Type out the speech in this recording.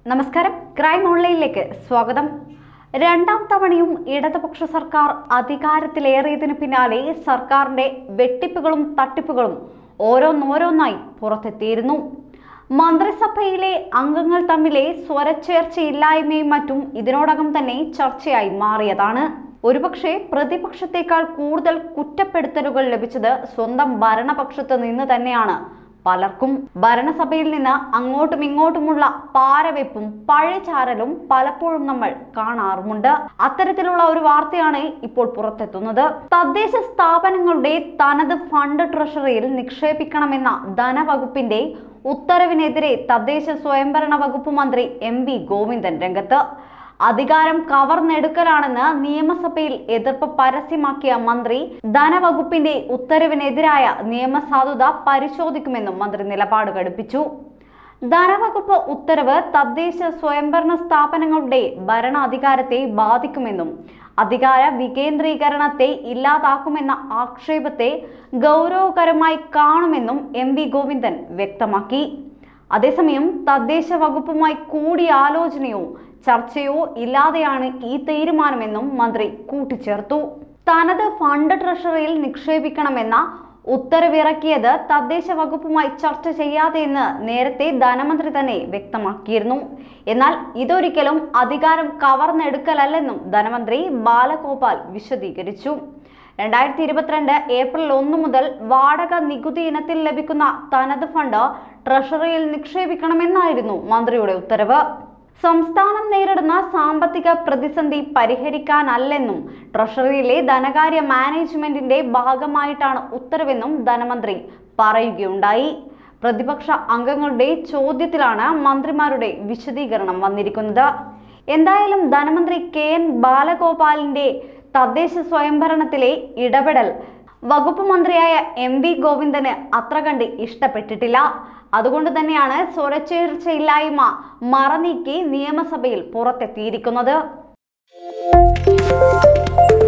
നമസ്കാരം ക്രൈം ഓൺലൈനിലേക്ക് സ്വാഗതം രണ്ടാം തവണയും ഇടതുപക്ഷ സർക്കാർ അധികാരത്തിലേറിയതിന് പിന്നാലെ സർക്കാരിന്റെ വെട്ടിപ്പുകളും തട്ടിപ്പുകളും ഓരോന്നോരോന്നായി പുറത്തെത്തിയിരുന്നു മന്ത്രിസഭയിലെ അംഗങ്ങൾ തമ്മിലെ സ്വരച്ചേർച്ചയില്ലായ്മയും മറ്റും ഇതിനോടകം തന്നെ ചർച്ചയായി മാറിയതാണ് ഒരുപക്ഷെ പ്രതിപക്ഷത്തേക്കാൾ കൂടുതൽ കുറ്റപ്പെടുത്തലുകൾ ലഭിച്ചത് സ്വന്തം ഭരണപക്ഷത്ത് നിന്ന് തന്നെയാണ് പലർക്കും ഭരണസഭയിൽ നിന്ന് അങ്ങോട്ടും ഇങ്ങോട്ടുമുള്ള പാരവെപ്പും പഴയചാരലും പലപ്പോഴും നമ്മൾ കാണാറുമുണ്ട് അത്തരത്തിലുള്ള ഒരു വാർത്തയാണ് ഇപ്പോൾ പുറത്തെത്തുന്നത് തദ്ദേശ സ്ഥാപനങ്ങളുടെ തനത് ഫണ്ട് ട്രഷറിയിൽ നിക്ഷേപിക്കണമെന്ന ധനവകുപ്പിന്റെ ഉത്തരവിനെതിരെ തദ്ദേശ സ്വയംഭരണ വകുപ്പ് മന്ത്രി എം വി ഗോവിന്ദൻ രംഗത്ത് അധികാരം കവർന്നെടുക്കലാണെന്ന് നിയമസഭയിൽ എതിർപ്പ് പരസ്യമാക്കിയ മന്ത്രി ധനവകുപ്പിന്റെ ഉത്തരവിനെതിരായ നിയമസാധുത പരിശോധിക്കുമെന്നും മന്ത്രി നിലപാട് ഘടിപ്പിച്ചു ധനവകുപ്പ് ഉത്തരവ് തദ്ദേശ സ്വയംഭരണ സ്ഥാപനങ്ങളുടെ ഭരണാധികാരത്തെ ബാധിക്കുമെന്നും അധികാര വികേന്ദ്രീകരണത്തെ ഇല്ലാതാക്കുമെന്ന ആക്ഷേപത്തെ ഗൗരവകരമായി കാണുമെന്നും എം വി ഗോവിന്ദൻ വ്യക്തമാക്കി അതേസമയം തദ്ദേശ വകുപ്പുമായി കൂടിയാലോചനയോ ചർച്ചയോ ഇല്ലാതെയാണ് ഈ തീരുമാനമെന്നും മന്ത്രി കൂട്ടിച്ചേർത്തു തനത് ഫണ്ട് ട്രഷറിയിൽ നിക്ഷേപിക്കണമെന്ന ഉത്തരവിറക്കിയത് തദ്ദേശ വകുപ്പുമായി ചർച്ച ചെയ്യാതെയെന്ന് നേരത്തെ ധനമന്ത്രി തന്നെ വ്യക്തമാക്കിയിരുന്നു എന്നാൽ ഇതൊരിക്കലും അധികാരം കവർന്നെടുക്കലല്ലെന്നും ധനമന്ത്രി ബാലഗോപാൽ വിശദീകരിച്ചു രണ്ടായിരത്തി ഇരുപത്തിരണ്ട് ഏപ്രിൽ ഒന്ന് മുതൽ വാടക നികുതി ഇനത്തിൽ ലഭിക്കുന്ന തനത് ഫണ്ട് ട്രഷറിയിൽ നിക്ഷേപിക്കണമെന്നായിരുന്നു മന്ത്രിയുടെ ഉത്തരവ് സംസ്ഥാനം നേരിടുന്ന സാമ്പത്തിക പ്രതിസന്ധി പരിഹരിക്കാനല്ലെന്നും ട്രഷറിയിലെ ധനകാര്യ മാനേജ്മെന്റിന്റെ ഭാഗമായിട്ടാണ് ഉത്തരവെന്നും ധനമന്ത്രി പറയുകയുണ്ടായി പ്രതിപക്ഷ അംഗങ്ങളുടെ ചോദ്യത്തിലാണ് മന്ത്രിമാരുടെ വിശദീകരണം വന്നിരിക്കുന്നത് എന്തായാലും ധനമന്ത്രി കെ എൻ ബാലഗോപാലിന്റെ തദ്ദേശ സ്വയംഭരണത്തിലെ ഇടപെടൽ വകുപ്പ് മന്ത്രിയായ എം വി ഗോവിന്ദന് അത്ര കണ്ട് ഇഷ്ടപ്പെട്ടിട്ടില്ല അതുകൊണ്ട് തന്നെയാണ് സ്വരച്ചേർച്ചയില്ലായ്മ മറനീക്കി നിയമസഭയിൽ പുറത്തെത്തിയിരിക്കുന്നത്